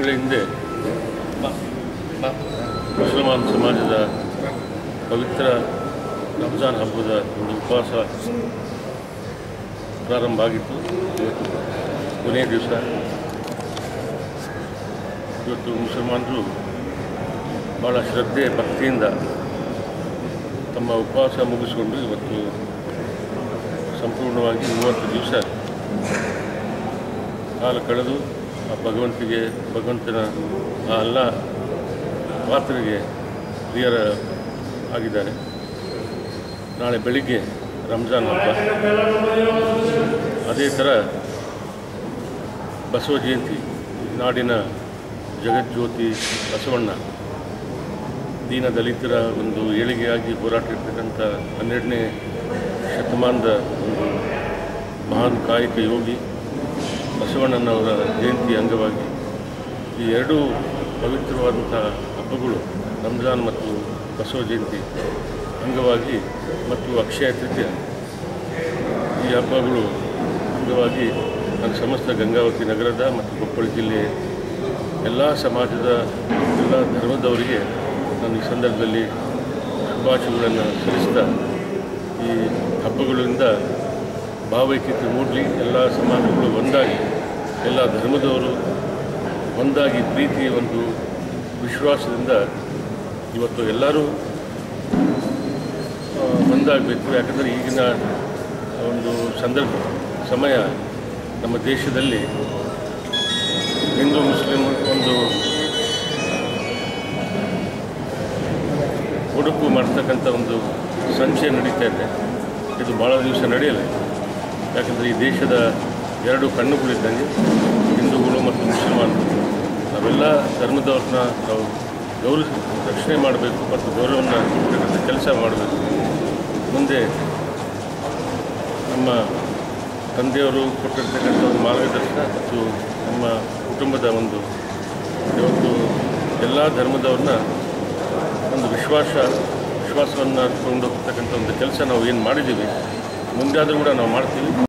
ತಿಂಗಳ ಹಿಂದೆ ಮುಸಲ್ಮಾನ್ ಸಮಾಜದ ಪವಿತ್ರ ರಂಜಾನ್ ಹಬ್ಬದ ಒಂದು ಉಪವಾಸ ಪ್ರಾರಂಭ ಆಗಿತ್ತು ಇವತ್ತು ಕೊನೆಯ ದಿವಸ ಇವತ್ತು ಮುಸಲ್ಮಾನರು ಭಾಳ ಶ್ರದ್ಧೆ ಭಕ್ತಿಯಿಂದ ತಮ್ಮ ಉಪವಾಸ ಮುಗಿಸಿಕೊಂಡು ಇವತ್ತು ಸಂಪೂರ್ಣವಾಗಿ ಮೂವತ್ತು ದಿವಸ ಕಾಲ ಕಳೆದು ಆ ಭಗವಂತಿಗೆ ಭಗವಂತನ ಆ ಅಲ್ಲ ಪಾತ್ರೆಗೆ ಪ್ರಿಯರ ಆಗಿದ್ದಾರೆ ನಾಳೆ ಬೆಳಿಗ್ಗೆ ರಂಜಾನ್ ಹಬ್ಬ ಅದೇ ಥರ ಬಸವ ಜಯಂತಿ ನಾಡಿನ ಜಗಜ್ಯೋತಿ ಬಸವಣ್ಣ ದೀನ ದಲಿತರ ಒಂದು ಏಳಿಗೆಯಾಗಿ ಹೋರಾಟ ಇರ್ತಕ್ಕಂಥ ಹನ್ನೆರಡನೇ ಶತಮಾನದ ಒಂದು ಮಹಾನ್ ಕಾಯಕ ಯೋಗಿ ಬಸವಣ್ಣನವರ ಜಯಂತಿ ಅಂಗವಾಗಿ ಈ ಎರಡೂ ಪವಿತ್ರವಾದಂಥ ಹಬ್ಬಗಳು ರಂಜಾನ್ ಮತ್ತು ಬಸವ ಜಯಂತಿ ಅಂಗವಾಗಿ ಮತ್ತು ಅಕ್ಷಯ ತೃತೀಯ ಈ ಹಬ್ಬಗಳು ಅಂಗವಾಗಿ ನಾನು ಸಮಸ್ತ ಗಂಗಾವತಿ ನಗರದ ಮತ್ತು ಕೊಪ್ಪಳ ಜಿಲ್ಲೆಯ ಎಲ್ಲ ಸಮಾಜದ ಎಲ್ಲ ಧರ್ಮದವರಿಗೆ ನಾನು ಈ ಸಂದರ್ಭದಲ್ಲಿ ಶುಭಾಶಯಗಳನ್ನು ಸಲ್ಲಿಸ್ತಾ ಈ ಹಬ್ಬಗಳಿಂದ ಭಾವೈಕ್ಯತೆ ಮೂಡಲಿ ಎಲ್ಲ ಸಮಾಜಗಳು ಒಂದಾಗಿ ಎಲ್ಲ ಧರ್ಮದವರು ಒಂದಾಗಿ ಪ್ರೀತಿಯ ಒಂದು ವಿಶ್ವಾಸದಿಂದ ಇವತ್ತು ಎಲ್ಲರೂ ಆ, ಒಂದಾಗಬೇಕು ಯಾಕಂದರೆ ಈಗಿನ ಒಂದು ಸಂದರ್ಭ ಸಮಯ ನಮ್ಮ ದೇಶದಲ್ಲಿ ಹಿಂದೂ ಮುಸ್ಲಿಂ ಒಂದು ಉಡುಪು ಮಾಡ್ತಕ್ಕಂಥ ಒಂದು ಸಂಚಯ ನಡೀತಾ ಇದೆ ಇದು ಭಾಳ ದಿವಸ ನಡೆಯಲ್ಲ ಯಾಕಂದರೆ ಈ ದೇಶದ ಎರಡು ಕಣ್ಣುಗಳಿದ್ದಂಗೆ ಹಿಂದೂಗಳು ಮತ್ತು ಮುಸಲ್ಮಾನರು ನಾವೆಲ್ಲ ಧರ್ಮದವ್ರನ್ನ ನಾವು ಗೌರವ ರಕ್ಷಣೆ ಮಾಡಬೇಕು ಮತ್ತು ಗೌರವವನ್ನು ಕೊಡ್ತಕ್ಕಂಥ ಕೆಲಸ ಮಾಡಬೇಕು ಮುಂದೆ ನಮ್ಮ ತಂದೆಯವರು ಕೊಟ್ಟಿರ್ತಕ್ಕಂಥ ಒಂದು ಮಾರ್ಗದರ್ಶನ ಮತ್ತು ನಮ್ಮ ಕುಟುಂಬದ ಒಂದು ಇವತ್ತು ಎಲ್ಲ ಧರ್ಮದವ್ರನ್ನ ಒಂದು ವಿಶ್ವಾಸ ವಿಶ್ವಾಸವನ್ನು ಕೊಂಡು ಹೋಗ್ತಕ್ಕಂಥ ಒಂದು ಕೆಲಸ ನಾವು ಏನು ಮಾಡಿದ್ದೀವಿ ಮುಂದೆ ಆದರೂ ಕೂಡ ನಾವು ಮಾಡ್ತೀವಿ